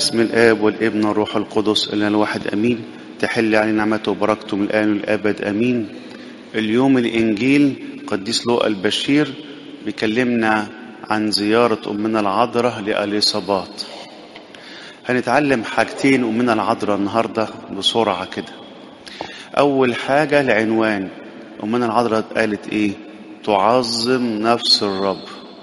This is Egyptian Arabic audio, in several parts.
باسم الآب والابن والروح القدس إلى الواحد أمين تحل علي نعمته وبركته من الآن والأبد أمين اليوم الإنجيل قديس لوقا البشير بيكلمنا عن زيارة أمنا العذراء لأليصابات هنتعلم حاجتين أمنا العذراء النهاردة بسرعة كده أول حاجة العنوان أمنا العذراء قالت إيه تعظم نفس الرب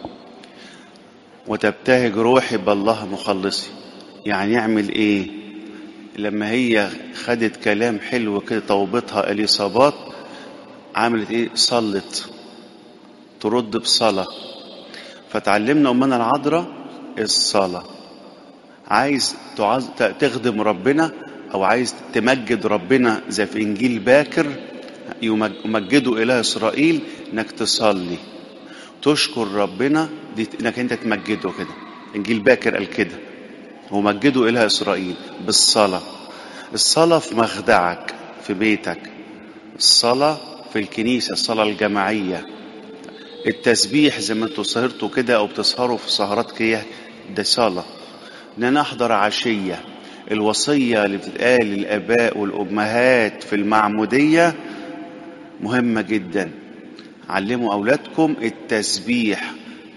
وتبتهج روحي بالله مخلصي يعني يعمل ايه لما هي خدت كلام حلو كده توبتها اليصابات عملت ايه صلت ترد بصلاة فتعلمنا أمنا العذراء الصلاة عايز تعز... تخدم ربنا أو عايز تمجد ربنا زي في إنجيل باكر يمجدوا إله إسرائيل إنك تصلي تشكر ربنا دي انك انت تمجده كده انجيل باكر قال كده ومجدوا اله اسرائيل بالصلاه الصلاه في مخدعك في بيتك الصلاه في الكنيسه الصلاه الجماعيه التسبيح زي ما انتوا سهرتوا كده او بتسهروا في سهرات كده ده صلاه ان انا احضر عشيه الوصيه اللي بتتقال للاباء والامهات في المعموديه مهمه جدا علموا أولادكم التسبيح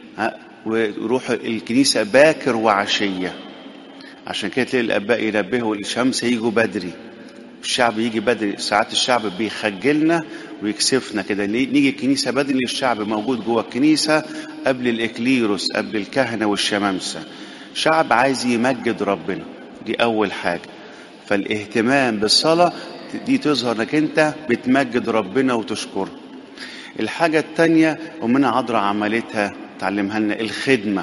وروحوا الكنيسة باكر وعشية عشان كده تلاقي الآباء ينبهوا الشمس يجوا بدري الشعب يجي بدري ساعات الشعب بيخجلنا ويكسفنا كده نيجي الكنيسة بدري الشعب موجود جوه الكنيسة قبل الإكليروس قبل الكهنة والشمامسة شعب عايز يمجد ربنا دي أول حاجة فالاهتمام بالصلاة دي تظهر انك انت بتمجد ربنا وتشكره الحاجة التانية أمنا عذراء عملتها تعلمها لنا الخدمة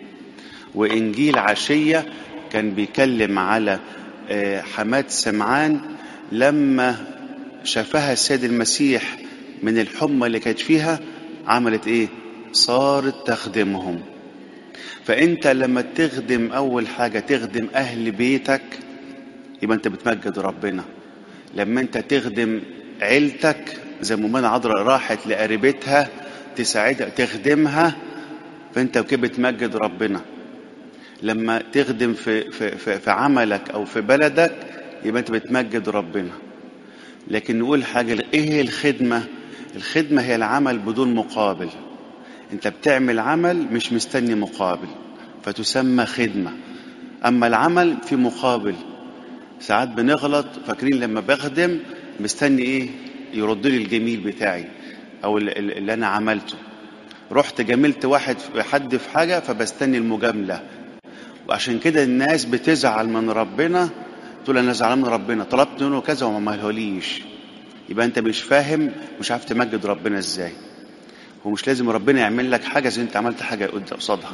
وإنجيل عشية كان بيكلم على حماد سمعان لما شافها السيد المسيح من الحمى اللي كانت فيها عملت ايه صارت تخدمهم فانت لما تخدم اول حاجة تخدم اهل بيتك يبقى انت بتمجد ربنا لما انت تخدم عيلتك زي ما أمنا عذراء راحت لقريبتها تساعدها تخدمها فأنت كده بتمجد ربنا لما تخدم في, في, في, في عملك أو في بلدك يبقى أنت بتمجد ربنا لكن نقول حاجة إيه الخدمة الخدمة هي العمل بدون مقابل أنت بتعمل عمل مش مستني مقابل فتسمى خدمة أما العمل في مقابل ساعات بنغلط فاكرين لما بخدم مستني ايه يرد لي الجميل بتاعي او اللي انا عملته رحت جاملت واحد حد في حاجه فبستني المجامله وعشان كده الناس بتزعل من ربنا تقول انا زعلان من ربنا طلبت منه كذا وما عملهوليش يبقى انت مش فاهم مش عارف تمجد ربنا ازاي ومش لازم ربنا يعمل لك حاجه زي انت عملت حاجه قصادها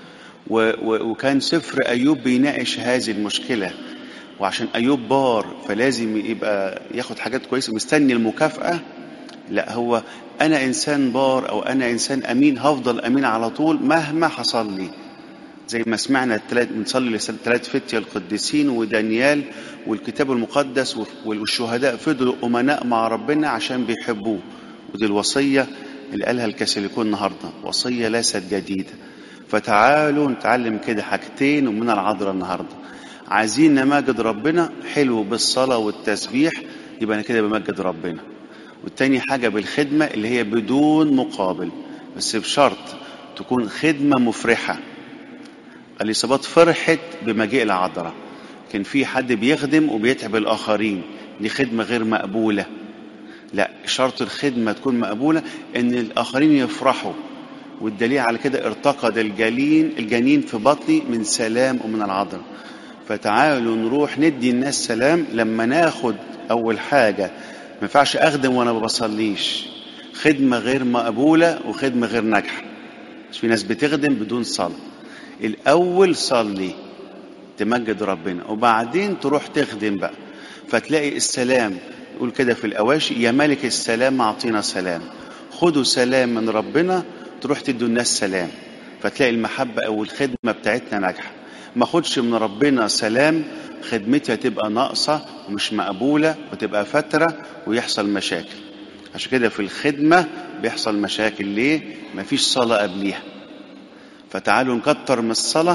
وكان سفر ايوب بيناقش هذه المشكله وعشان ايوب بار فلازم يبقى ياخد حاجات كويسه مستني المكافاه لا هو انا انسان بار او انا انسان امين هفضل امين على طول مهما حصل لي زي ما سمعنا الثلاث بنصلي للثلاث فتية القديسين ودانيال والكتاب المقدس والشهداء فضلوا امناء مع ربنا عشان بيحبوه ودي الوصيه اللي قالها الكاثوليكون النهارده وصيه ليست جديده فتعالوا نتعلم كده حاجتين ومن العذراء النهارده عايزين نمجد ربنا حلو بالصلاة والتسبيح يبقى أنا كده بمجد ربنا والتاني حاجة بالخدمة اللي هي بدون مقابل بس بشرط تكون خدمة مفرحة الإصابات فرحت بمجيء العذراء كان في حد بيخدم وبيتعب الآخرين دي خدمة غير مقبولة لا شرط الخدمة تكون مقبولة إن الآخرين يفرحوا والدليل على كده ارتقد الجلين الجنين في بطني من سلام ومن العذراء فتعالوا نروح ندي الناس سلام لما ناخد اول حاجه ما ينفعش اخدم وانا ما بصليش خدمه غير مقبوله وخدمه غير ناجحه مش في ناس بتخدم بدون صلاه الاول صلي تمجد ربنا وبعدين تروح تخدم بقى فتلاقي السلام يقول كده في الاواشي يا ملك السلام اعطينا سلام خدوا سلام من ربنا تروح تدوا الناس سلام فتلاقي المحبه او الخدمه بتاعتنا ناجحه ما اخدش من ربنا سلام خدمتي هتبقى ناقصة ومش مقبولة وتبقى فترة ويحصل مشاكل عشان كده في الخدمة بيحصل مشاكل ليه؟ مفيش صلاة قبليها فتعالوا نكتر من الصلاة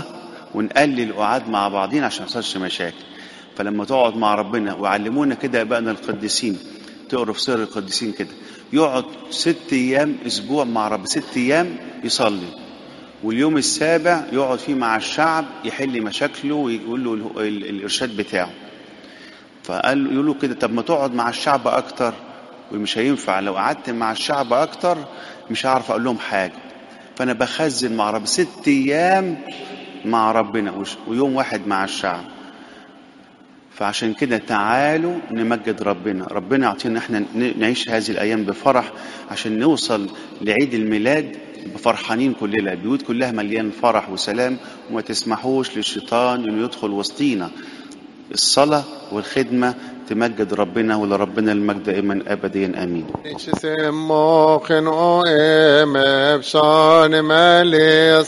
ونقلل قعاد مع بعضين عشان ما يحصلش مشاكل فلما تقعد مع ربنا وعلمونا كده ابائنا القديسين تقروا في سير القديسين كده يقعد ست ايام اسبوع مع رب ست ايام يصلي واليوم السابع يقعد فيه مع الشعب يحل مشاكله ويقول له ال- ال- الارشاد بتاعه فقال له يقولوا كده طب ما تقعد مع الشعب اكتر ومش هينفع لو قعدت مع الشعب اكتر مش هعرف اقول لهم حاجه فانا بخزن مع رب ست ايام مع ربنا وش- ويوم واحد مع الشعب فعشان كده تعالوا نمجد ربنا ربنا يعطينا احنا ن- نعيش هذه الايام بفرح عشان نوصل لعيد الميلاد فرحانين كلنا البيوت كلها مليان فرح وسلام وما تسمحوش للشيطان انه يدخل وسطينا الصلاة والخدمة تمجد ربنا ولربنا المجد دائما ابديا امين Ikke se maken og eme, psane med les